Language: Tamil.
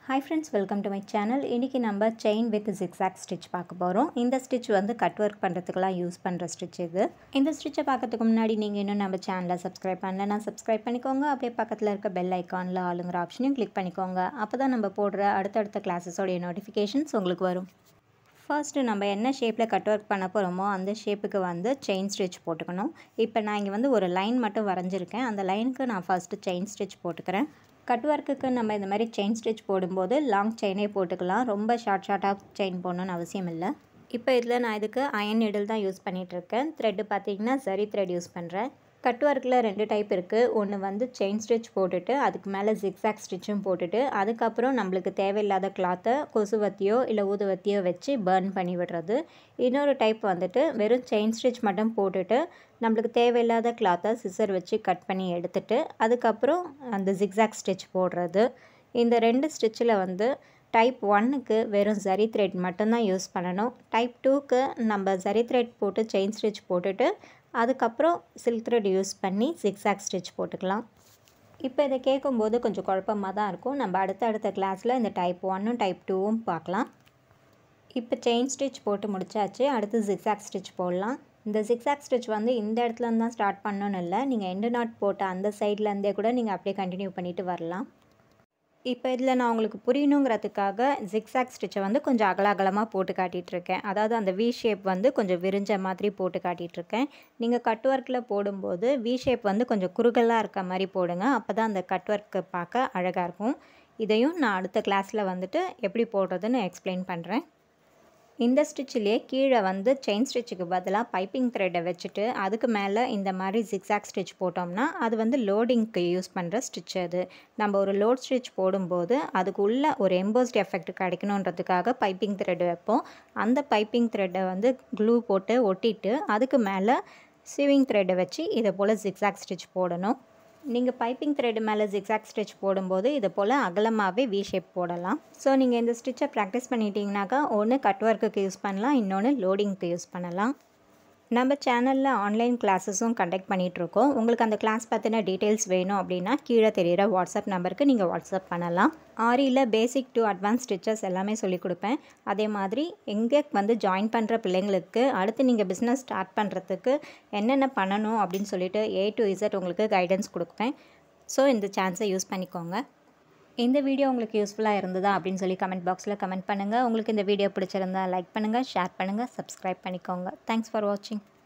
hi friends welcome to my channel இன்றைக்கி நம்ம செயின் வித் ஜிக்ஸாக் ஸ்டிச் பார்க்க போகிறோம் இந்த ஸ்டிச் வந்து கட் ஒர்க் பண்ணுறதுக்கெலாம் யூஸ் பண்ணுற ஸ்டிச் இது இந்த ஸ்டிச்சை பார்க்கறதுக்கு முன்னாடி நீங்கள் இன்னும் நம்ம சேனலை சப்ஸ்கிரைப் பண்ணலன்னா சப்ஸ்கிரைப் பண்ணிக்கோங்க அப்படியே பக்கத்தில் இருக்க பெல் ஐக்கானில் ஆளுங்கிற ஆப்ஷனையும் கிளிக் பண்ணிக்கோங்க அப்போ தான் நம்ம போடுற அடுத்தடுத்த கிளாஸஸோடைய நோட்டிஃபிகேஷன்ஸ் உங்களுக்கு வரும் ஃபர்ஸ்ட்டு நம்ம என்ன ஷேப்பில் கட் ஒர்க் பண்ண போகிறோமோ அந்த ஷேப்புக்கு வந்து செயின் ஸ்டிச் போட்டுக்கணும் இப்போ நான் இங்கே வந்து ஒரு லைன் மட்டும் வரைஞ்சிருக்கேன் அந்த லைனுக்கு நான் ஃபஸ்ட்டு செயின் ஸ்டிச் போட்டுக்கிறேன் கட் ஒர்க்குக்கு நம்ம இந்த மாதிரி செயின் ஸ்டிச் போடும்போது லாங் செயினே போட்டுக்கலாம் ரொம்ப ஷார்ட் ஷார்ட்டாக செயின் போடணும்னு அவசியம் இல்லை இப்போ இதில் நான் இதுக்கு அயன் நிடில் தான் யூஸ் பண்ணிகிட்ருக்கேன் த்ரெட்டு பார்த்தீங்கன்னா சரி த்ரெட் யூஸ் பண்ணுறேன் கட் ஒர்க்கில் ரெண்டு டைப் இருக்குது ஒன்று வந்து செயின் ஸ்டிச் போட்டுட்டு அதுக்கு மேலே ஜிக்ஸாக் ஸ்டிச்சும் போட்டுட்டு அதுக்கப்புறம் நம்மளுக்கு தேவையில்லாத கிளாத்தை கொசுவத்தியோ இல்லை ஊதுவத்தியோ வச்சு பர்ன் பண்ணி விடுறது இன்னொரு டைப் வந்துட்டு வெறும் செயின் ஸ்டிச் மட்டும் போட்டுட்டு நம்மளுக்கு தேவையில்லாத கிளாத்தை சிசர் வச்சு கட் பண்ணி எடுத்துட்டு அதுக்கப்புறம் அந்த ஜிக்ஸாக் ஸ்டிச் போடுறது இந்த ரெண்டு ஸ்டிச்சில் வந்து டைப் ஒன்னுக்கு வெறும் ஜரி த்ரெட் மட்டும்தான் யூஸ் பண்ணணும் டைப் டூக்கு நம்ம ஜரி த்ரெட் போட்டு செயின் ஸ்டிச் போட்டுட்டு அதுக்கப்புறம் சில்க் த்ரெட் யூஸ் பண்ணி ஜிக்ஸாக் ஸ்டிச் போட்டுக்கலாம் இப்போ இதை கேட்கும்போது கொஞ்சம் குழப்பமாக தான் இருக்கும் நம்ம அடுத்த அடுத்த கிளாஸில் இந்த டைப் ஒன்னும் டைப் டூவும் பார்க்கலாம் இப்போ செயின் ஸ்டிச் போட்டு முடிச்சாச்சு அடுத்து ஜிக்ஸாக் ஸ்டிச் போடலாம் இந்த ஜிக்ஸாக் ஸ்டிச் வந்து இந்த இடத்துல தான் ஸ்டார்ட் பண்ணணும்னு இல்லை நீங்கள் எண்டு நாட் போட்ட அந்த சைட்லேருந்தே கூட நீங்கள் அப்படியே கண்டினியூ பண்ணிவிட்டு வரலாம் இப்போ இதில் நான் உங்களுக்கு புரியணுங்கிறதுக்காக ஜிக்ஸாக் ஸ்டிச்சை வந்து கொஞ்சம் அகல அகலமாக போட்டு காட்டிகிட்ருக்கேன் அதாவது அந்த வி ஷேப் வந்து கொஞ்சம் விரிஞ்ச மாதிரி போட்டு காட்டிகிட்ருக்கேன் நீங்கள் கட் ஒர்க்கில் போடும்போது வி ஷேப் வந்து கொஞ்சம் குறுகலாக இருக்க மாதிரி போடுங்க அப்போ தான் அந்த கட் ஒர்க்கு பார்க்க அழகாக இருக்கும் இதையும் நான் அடுத்த கிளாஸில் வந்துட்டு எப்படி போடுறதுன்னு எக்ஸ்பிளைன் பண்ணுறேன் இந்த ஸ்டிச்சிலே கீழே வந்து செயின் ஸ்டிச்சுக்கு பதிலாக பைப்பிங் த்ரெட்டை வச்சுட்டு அதுக்கு மேலே இந்த மாதிரி ஜிக்ஸாக் ஸ்டிச் போட்டோம்னா அது வந்து லோடிங்க்கு யூஸ் பண்ணுற ஸ்டிச் அது நம்ம ஒரு லோட் ஸ்டிச் போடும்போது அதுக்குள்ளே ஒரு எம்போஸ்ட் எஃபெக்ட் கிடைக்கணுன்றதுக்காக பைப்பிங் த்ரெட் வைப்போம் அந்த பைப்பிங் த்ரெட்டை வந்து க்ளூ போட்டு ஒட்டிட்டு அதுக்கு மேலே சிவிங் த்ரெட்டை வச்சு இதை போல் ஜிக்ஸாக் ஸ்டிச் போடணும் நீங்கள் பைப்பிங் த்ரெட் மேலே ஜிக்ஸாக் ஸ்டிச் போடும்போது இது போல் அகலமாகவே வி ஷேப் போடலாம் ஸோ நீங்கள் இந்த ஸ்டிச்சை ப்ராக்டிஸ் பண்ணிட்டீங்கனாக்கா ஒன்று கட் ஒர்க்குக்கு யூஸ் பண்ணலாம் இன்னொன்று லோடிங்க்கு யூஸ் பண்ணலாம் நம்ம சேனலில் ஆன்லைன் கிளாஸஸும் கண்டக்ட் பண்ணிகிட்ருக்கோம் உங்களுக்கு அந்த கிளாஸ் பற்றின டீட்டெயில்ஸ் வேணும் அப்படின்னா கீழே தெரிகிற வாட்ஸ்அப் நம்பருக்கு நீங்கள் வாட்ஸ்அப் பண்ணலாம் ஆரியில் பேசிக் டு அட்வான்ஸ் ஸ்டிச்சஸ் எல்லாமே சொல்லிக் கொடுப்பேன் அதே மாதிரி எங்கே வந்து ஜாயின் பண்ணுற பிள்ளைங்களுக்கு அடுத்து நீங்கள் பிஸ்னஸ் ஸ்டார்ட் பண்ணுறதுக்கு என்னென்ன பண்ணணும் அப்படின்னு சொல்லிட்டு ஏ டு இசட் உங்களுக்கு கைடன்ஸ் கொடுப்பேன் ஸோ இந்த சான்ஸை யூஸ் பண்ணிக்கோங்க இந்த வீடியோ உங்களுக்கு யூஸ்ஃபுல்லாக இருந்ததா அப்படின்னு சொல்லி கமெண்ட் பாக்ஸில் கமெண்ட் பண்ணுங்கள் உங்களுக்கு இந்த வீடியோ பிடிச்சிருந்தா லைக் பண்ணுங்கள் ஷேர் பண்ணுங்கள் சப்ஸ்கிரைப் பண்ணிக்கோங்க தேங்க்ஸ் ஃபார் வாட்சிங்